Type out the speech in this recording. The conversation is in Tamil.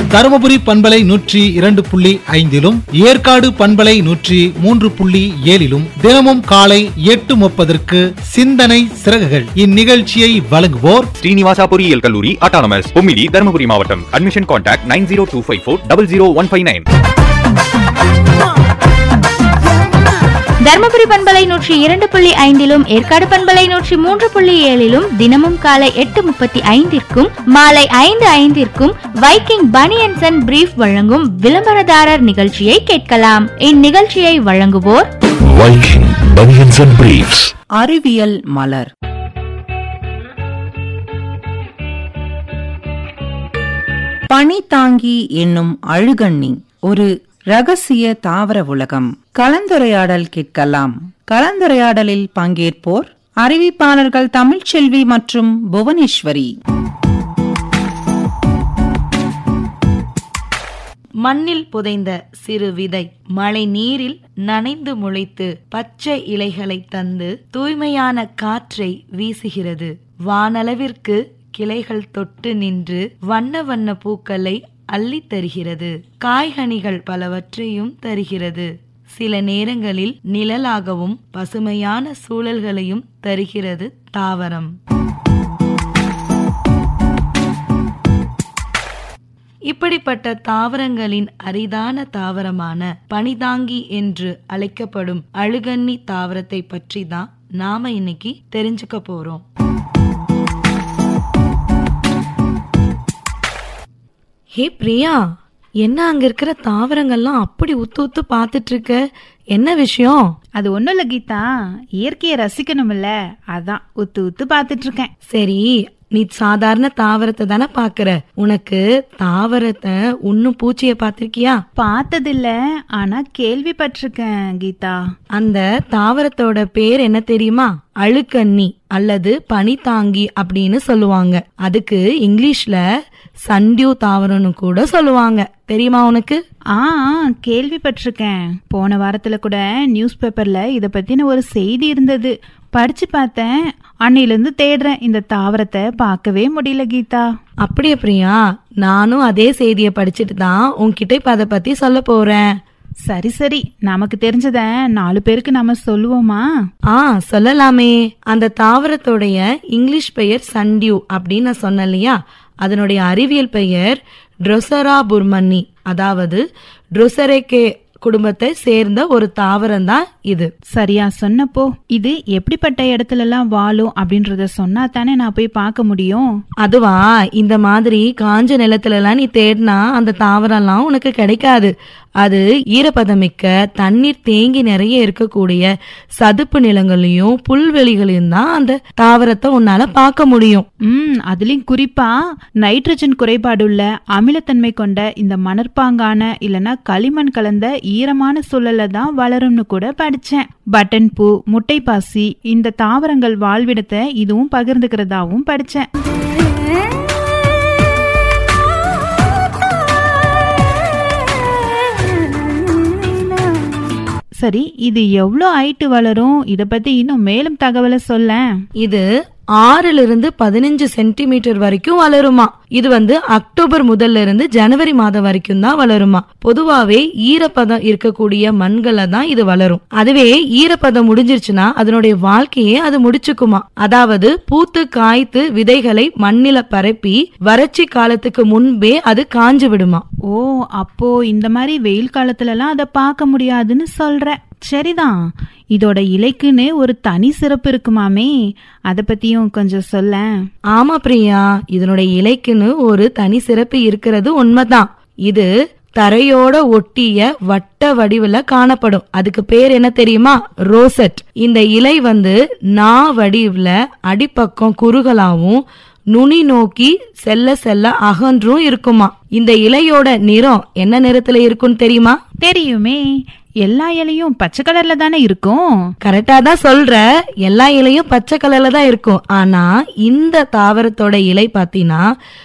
தருமபுரி பண்பலை நூற்றி இரண்டு புள்ளி ஐந்திலும் ஏற்காடு பண்பலை நூற்றி மூன்று புள்ளி ஏழிலும் தினமும் காலை எட்டு முப்பதற்கு சிந்தனை சிறகுகள் இந்நிகழ்ச்சியை வழங்குவோர் ஸ்ரீனிவாசா பொறியியல் கல்லூரி அட்டானமஸ் பொம்மிடி தருமபுரி மாவட்டம் admission contact nine zero two five four double zero one five nine Dharmapuri பண்பலை நூற்றி இரண்டு புள்ளி ஐந்திலும் ஏற்காடு பண்பலை நூற்றி மூன்று புள்ளி ஏழிலும் தினமும் காலை எட்டு முப்பத்தி ஐந்திற்கும் மாலை ஐந்து ஐந்திற்கும் வைக்கிங் பனியன்சன் அண்ட் பிரீஃப் வழங்கும் விளம்பரதாரர் நிகழ்ச்சியை கேட்கலாம் இந்நிகழ்ச்சியை வழங்குவோர் Viking Bunions and Briefs. அறிவியல் மலர் பனிதாங்கி என்னும் அழுகண்ணி ஒரு ரகசிய தாவர உலகம் கலந்துரையாடல் கேட்கலாம் கலந்துரையாடலில் பங்கேற்போர் அறிவிப்பாளர்கள் தமிழ்ச்செல்வி மற்றும் புவனேஸ்வரி மண்ணில் புதைந்த சிறு விதை மழை நீரில் நனைந்து முளைத்து பச்சை இலைகளை தந்து தூய்மையான காற்றை வீசுகிறது வானளவிற்கு கிளைகள் தொட்டு நின்று வண்ண வண்ண பூக்களை அள்ளித் தருகிறது காய்கனிகள் பலவற்றையும் தருகிறது சில நேரங்களில் நிழலாகவும் பசுமையான சூழல்களையும் தருகிறது தாவரம் இப்படிப்பட்ட தாவரங்களின் அரிதான தாவரமான பனிதாங்கி என்று அழைக்கப்படும் அழுகன்னி தாவரத்தை பற்றி தான் நாம இன்னைக்கு தெரிஞ்சுக்க போறோம் ஹே பிரியா என்ன அங்க இருக்கிற தாவரங்கள்லாம் அப்படி உத்து உத்து பாத்துட்டு இருக்க என்ன விஷயம் அது ஒண்ணும் இல்ல கீதா இயற்கையை ரசிக்கணும்ல அதான் உத்து உத்து பாத்துட்டு இருக்கேன் சரி நீ சாதாரண தாவரத்தை தானே பாக்குற உனக்கு தாவரத்தை உன்னும் பூச்சிய பாத்திருக்கியா பார்த்ததில்ல ஆனா கேள்விப்பட்டிருக்கேன் கீதா அந்த தாவரத்தோட பேர் என்ன தெரியுமா அழுக்கண்ணி அல்லது பனிதாங்கி அப்படின்னு சொல்லுவாங்க அதுக்கு இங்கிலீஷ்ல சண்டியூ தாவரம்னு கூட சொல்லுவாங்க தெரியுமா உனக்கு ஆ கேள்விப்பட்டிருக்கேன் போன வாரத்துல கூட நியூஸ் பேப்பர்ல இத பத்தின ஒரு செய்தி இருந்தது படிச்சு பார்த்தேன் அன்னையில இருந்து தேடுறேன் இந்த தாவரத்தை பார்க்கவே முடியல கீதா அப்படியே பிரியா நானும் அதே செய்தியை படிச்சுட்டு தான் உன்கிட்ட இப்ப அதை பத்தி சொல்ல போறேன் சரி சரி நமக்கு தெரிஞ்சத நாலு பேருக்கு நம்ம சொல்லுவோமா ஆ சொல்லலாமே அந்த தாவரத்தோடைய இங்கிலீஷ் பெயர் சண்டியூ அப்படின்னு நான் சொன்னேன் இல்லையா அதனுடைய அறிவியல் பெயர் ட்ரொசரா புர்மன்னி அதாவது ட்ரொசரேகே குடும்பத்தை சேர்ந்த ஒரு தாவரம் தான் இது சரியா சொன்னப்போ இது எப்படிப்பட்ட இடத்துல எல்லாம் வாழும் அப்படின்றத சொன்னா தானே நான் போய் பார்க்க முடியும் அதுவா இந்த மாதிரி காஞ்ச நிலத்துல எல்லாம் நீ தேடினா அந்த தாவரம்லாம் உனக்கு கிடைக்காது அது ஈரப்பதமிக்க தண்ணீர் தேங்கி நிறைய இருக்கக்கூடிய சதுப்பு நிலங்களையும் புல்வெளிகளையும் தான் அந்த தாவரத்தை உன்னால பார்க்க முடியும் ம் அதுலயும் குறிப்பா நைட்ரஜன் குறைபாடுள்ள அமிலத்தன்மை கொண்ட இந்த மணற்பாங்கான இல்லனா களிமண் கலந்த ஈரமான சூழல்ல தான் வளரும்னு கூட படிச்சேன் பட்டன் பூ முட்டைப்பாசி இந்த தாவரங்கள் வாழ்விடத்தை இதுவும் பகிர்ந்துக்கிறதாவும் படிச்சேன் சரி இது எவ்வளோ ஹைட்டு வளரும் இத பத்தி இன்னும் மேலும் தகவலை சொல்லேன் இது ஆறுல இருந்து பதினஞ்சு சென்டிமீட்டர் வரைக்கும் வளருமா இது வந்து அக்டோபர் முதல்ல இருந்து ஜனவரி மாதம் வரைக்கும் தான் வளருமா பொதுவாவே ஈரப்பதம் இருக்கக்கூடிய மண்களை தான் இது வளரும் அதுவே ஈரப்பதம் முடிஞ்சிருச்சுன்னா அதனுடைய வாழ்க்கையே அது முடிச்சுக்குமா அதாவது பூத்து காய்த்து விதைகளை மண்ணில பரப்பி வறட்சி காலத்துக்கு முன்பே அது காஞ்சு விடுமா ஓ அப்போ இந்த மாதிரி வெயில் காலத்துல எல்லாம் அதை பார்க்க முடியாதுன்னு சொல்ற சரிதான் இதோட இலைக்குன்னு ஒரு தனி சிறப்பு இருக்குமாமே அத பத்தியும் கொஞ்சம் சொல்ல ஆமா பிரியா இதனுடைய இலைக்குன்னு ஒரு தனி சிறப்பு இருக்கிறது உண்மைதான் இது தரையோட ஒட்டிய வட்ட வடிவுல காணப்படும் அதுக்கு பேர் என்ன தெரியுமா ரோசட் இந்த இலை வந்து நா வடிவுல அடிப்பக்கம் குறுகலாவும் நுனி நோக்கி செல்ல செல்ல அகன்றும் இருக்குமா இந்த இலையோட நிறம் என்ன நிறத்துல இருக்கும்னு தெரியுமா தெரியுமே எல்லா இலையும் பச்சை கலர்ல தானே இருக்கும் கரெக்டா தான் சொல்ற எல்லா இலையும் பச்சை கலர்ல தான் இருக்கும் ஆனா இந்த தாவரத்தோட இலை பாத்தீங்கன்னா